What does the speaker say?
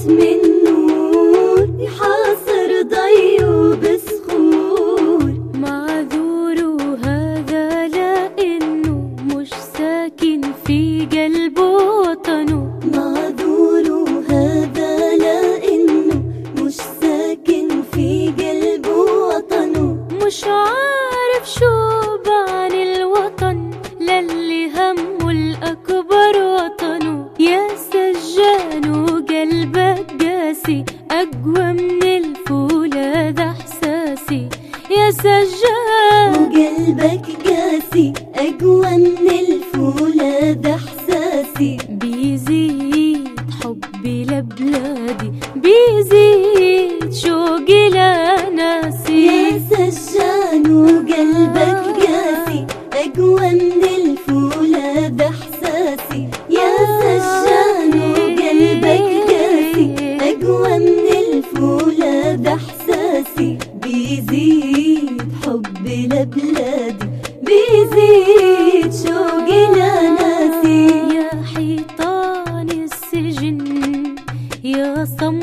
من نور يحاصر ضي وبصخور معذور وهذا لأنه مش ساكن في قلب وطنه معذور وهذا لأنه مش ساكن في قلب وطنه مش عارف شو بعن الوطن للي همه الأكبر وطنه يا سجان وقلبك قاسي أقوى من الفولاذ إحساسي يا سجان وقلبك قاسي أقوى من الفولاذ إحساسي بيزيد حبي لبلادي بيزيد شوقي لناسي يا سجان وقلبك قاسي أقوى من الفولاذ إحساسي يا سجان وقلبك قاسي أقوى من الفولاذ إحساسي بيزيد حبي لبلادي بيزيد شوقي لناسي يا حيطان السجن يا صم